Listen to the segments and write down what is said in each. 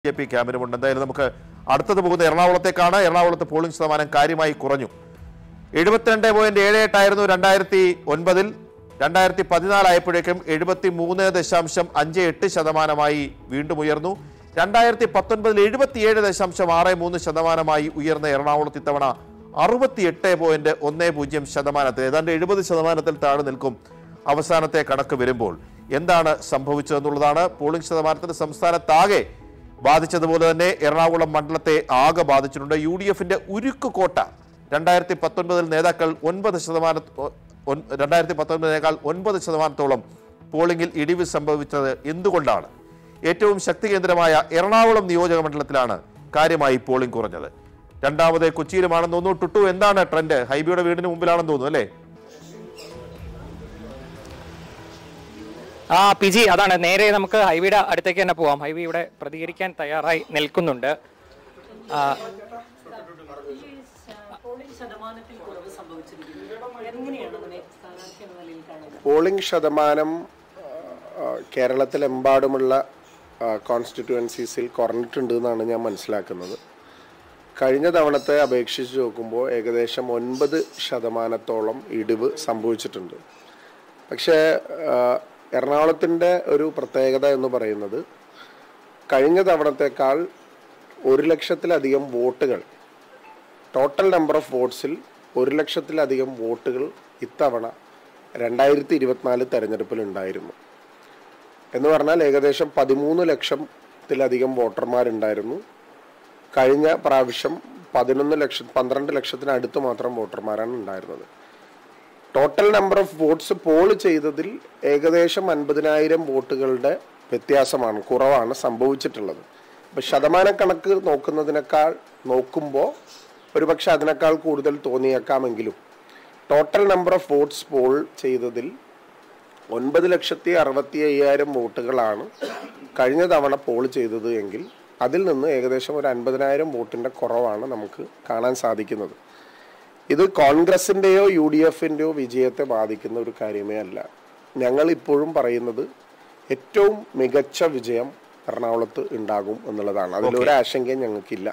J P ക്യാമ്പിനുമുണ്ട് എന്തായാലും നമുക്ക് അടുത്തത് പോകുന്ന എറണാകുളത്തേക്കാണ് എറണാകുളത്ത് പോളിംഗ് ശതമാനം കാര്യമായി കുറഞ്ഞു എഴുപത്തിരണ്ട് പോയിന്റ് ഏഴ് എട്ടായിരുന്നു രണ്ടായിരത്തി ഒൻപതിൽ രണ്ടായിരത്തി പതിനാലായപ്പോഴേക്കും എഴുപത്തി മൂന്ന് ദശാംശം അഞ്ച് എട്ട് ശതമാനമായി വീണ്ടും ഉയർന്നു രണ്ടായിരത്തി പത്തൊൻപതിൽ എഴുപത്തിയേഴ് ദശാംശം ആറ് മൂന്ന് ശതമാനമായി ഉയർന്ന എറണാകുളത്ത് ഇത്തവണ അറുപത്തിയെട്ട് പോയിന്റ് ഒന്ന് പൂജ്യം ശതമാനത്തിൽ ഏതാണ്ട് എഴുപത് ശതമാനത്തിൽ താഴെ നിൽക്കും അവസാനത്തെ കണക്ക് വരുമ്പോൾ എന്താണ് സംഭവിച്ചതെന്നുള്ളതാണ് പോളിംഗ് ശതമാനത്തിന് സംസ്ഥാനത്താകെ ബാധിച്ചതുപോലെ തന്നെ എറണാകുളം മണ്ഡലത്തെ ആകെ ബാധിച്ചിട്ടുണ്ട് യു ഡി എഫിന്റെ ഉരുക്ക് കോട്ട രണ്ടായിരത്തി പത്തൊൻപതിൽ നേതാക്കൾ ഒൻപത് ശതമാന ഒൻ- രണ്ടായിരത്തി പത്തൊൻപതിനേക്കാൾ ഒൻപത് ശതമാനത്തോളം പോളിംഗിൽ ഇടിവ് സംഭവിച്ചത് എന്തുകൊണ്ടാണ് ഏറ്റവും ശക്തി കേന്ദ്രമായ എറണാകുളം നിയോജക മണ്ഡലത്തിലാണ് കാര്യമായി പോളിംഗ് കുറഞ്ഞത് രണ്ടാമത് കൊച്ചിയിലുമാണെന്ന് തോന്നുന്നു ടുട്ടു എന്താണ് ട്രെൻഡ് ഹൈബിയുടെ വീടിന് മുമ്പിലാണെന്ന് തോന്നുന്നു അല്ലേ ആ പി ജി അതാണ് നേരെ നമുക്ക് ഹൈവിയുടെ അടുത്തേക്ക് തന്നെ പോവാം ഹൈവി ഇവിടെ പ്രതികരിക്കാൻ തയ്യാറായി നിൽക്കുന്നുണ്ട് ആ, പോളിംഗ് ശതമാനത്തിൽ കുറവ് സംഭവിച്ചിരിക്കുന്നു എങ്ങനെയാണ് അതിനെ സ്ഥാനാർത്ഥി എന്ന നിലയിൽ കാണുന്നത് പോളിംഗ് ശതമാനം ആ, കേരളത്തിലെമ്പാടുമുള്ള കോൺസ്റ്റിറ്റ്യുവൻസീസിൽ കുറഞ്ഞിട്ടുണ്ട് എന്നാണ് ഞാൻ മനസ്സിലാക്കുന്നത് കഴിഞ്ഞ തവണത്തെ അപേക്ഷിച്ച് നോക്കുമ്പോൾ ഏകദേശം ഒൻപത് ശതമാനത്തോളം ഇടിവ് സംഭവിച്ചിട്ടുണ്ട് പക്ഷേ ആ, എറണാകുളത്തിൻ്റെ ഒരു പ്രത്യേകത എന്ന് പറയുന്നത് കഴിഞ്ഞ തവണത്തേക്കാൾ ഒരു ലക്ഷത്തിലധികം വോട്ടുകൾ ടോട്ടൽ നമ്പർ ഓഫ് വോട്ട്സിൽ ഒരു ലക്ഷത്തിലധികം വോട്ടുകൾ ഇത്തവണ രണ്ടായിരത്തി ഇരുപത്തിനാല് തെരഞ്ഞെടുപ്പിൽ ഉണ്ടായിരുന്നു എന്ന് പറഞ്ഞാൽ ഏകദേശം പതിമൂന്ന് ലക്ഷത്തിലധികം വോട്ടർമാരുണ്ടായിരുന്നു കഴിഞ്ഞ പ്രാവശ്യം പതിനൊന്ന് ലക്ഷം പന്ത്രണ്ട് ലക്ഷത്തിനടുത്ത് മാത്രം വോട്ടർമാരാണ് ഉണ്ടായിരുന്നത് total number of votes poll ചെയ്തതിൽ ഏകദേശം അൻപതിനായിരം വോട്ടുകളുടെ വ്യത്യാസമാണ് കുറവാണ് സംഭവിച്ചിട്ടുള്ളത് അപ്പം ശതമാനക്കണക്ക് നോക്കുന്നതിനേക്കാൾ നോക്കുമ്പോൾ ഒരുപക്ഷെ അതിനേക്കാൾ കൂടുതൽ തോന്നിയേക്കാമെങ്കിലും total number of votes poll ചെയ്തതിൽ ഒൻപത് ലക്ഷത്തി അറുപത്തി അയ്യായിരം വോട്ടുകളാണ് കഴിഞ്ഞ തവണ പോൾ ചെയ്തത് എങ്കിൽ അതിൽ നിന്ന് ഏകദേശം ഒരു അൻപതിനായിരം വോട്ടിൻ്റെ കുറവാണ് നമുക്ക് കാണാൻ സാധിക്കുന്നത് ഇത് കോൺഗ്രസിൻ്റെയോ യു ഡി എഫിൻ്റെയോ വിജയത്തെ ബാധിക്കുന്ന ഒരു കാര്യമേ അല്ല ഞങ്ങൾ ഇപ്പോഴും പറയുന്നത് ഏറ്റവും മികച്ച വിജയം എറണാകുളത്ത് ഉണ്ടാകും എന്നുള്ളതാണ് അതിലൊരു ആശങ്കയും ഞങ്ങൾക്കില്ല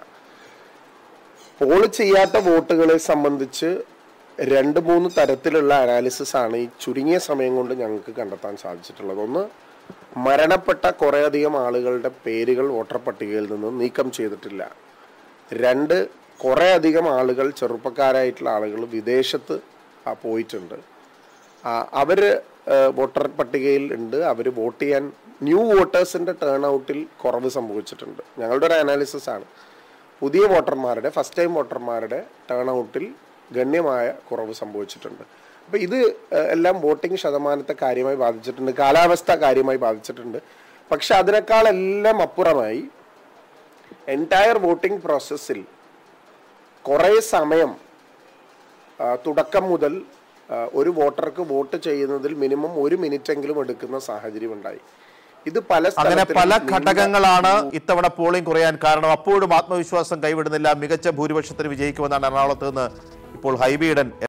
പോൾ ചെയ്യാത്ത വോട്ടുകളെ സംബന്ധിച്ച് രണ്ട് മൂന്ന് തരത്തിലുള്ള അനാലിസിസ് ആണ് ഈ ചുരുങ്ങിയ സമയം കൊണ്ട് ഞങ്ങൾക്ക് കണ്ടെത്താൻ സാധിച്ചിട്ടുള്ളത് ഒന്ന് മരണപ്പെട്ട കുറേയധികം ആളുകളുടെ പേരുകൾ വോട്ടർ പട്ടികയിൽ നിന്ന് നീക്കം ചെയ്തിട്ടില്ല രണ്ട് കുറേ അധികം ആളുകൾ ചെറുപ്പക്കാരായിട്ടുള്ള ആളുകൾ വിദേശത്ത് ആ, പോയിട്ടുണ്ട് ആ, അവര് ആ, വോട്ടർ പട്ടികയിൽ ഉണ്ട് അവർ വോട്ട് ചെയ്യാൻ ന്യൂ വോട്ടേഴ്സിന്റെ ടേൺ ഔട്ടിൽ കുറവ് സംഭവിച്ചിട്ടുണ്ട് ഞങ്ങളുടെ ഒരു അനാലിസിസ് ആണ് പുതിയ വോട്ടർമാരുടെ ഫസ്റ്റ് ടൈം വോട്ടർമാരുടെ ടേൺ ഔട്ടിൽ ഗണ്യമായ കുറവ് സംഭവിച്ചിട്ടുണ്ട് അപ്പോൾ ഇത് ആ, എല്ലാം വോട്ടിംഗ് ശതമാനത്തെ കാര്യമായി ബാധിച്ചിട്ടുണ്ട് കാലാവസ്ഥ കാര്യമായി ബാധിച്ചിട്ടുണ്ട് പക്ഷെ അതിനേക്കാളെല്ലാം അപ്പുറമായി എൻറ്റയർ വോട്ടിംഗ് പ്രോസസ്സിൽ കുറേ സമയം ആ, തുടക്കം മുതൽ ആ, ഒരു വോട്ടർക്ക് വോട്ട് ചെയ്യുന്നതിൽ മിനിമം ഒരു മിനിറ്റ് എങ്കിലും എടുക്കുന്ന സാഹചര്യം ഉണ്ടായി ഇത് പല അങ്ങനെ സ്ഥലത്തിലും പല നീണ്ട- ഘടകങ്ങളാണ് ഇത്തവണ പോളിംഗ് കുറയാൻ കാരണം അപ്പോഴും ആത്മവിശ്വാസം കൈവിടുന്നില്ല മികച്ച ഭൂരിപക്ഷത്തിന് വിജയിക്കുമെന്നാണ് എറണാകുളത്ത് നിന്ന് ഇപ്പോൾ ഹൈബിയിടൻ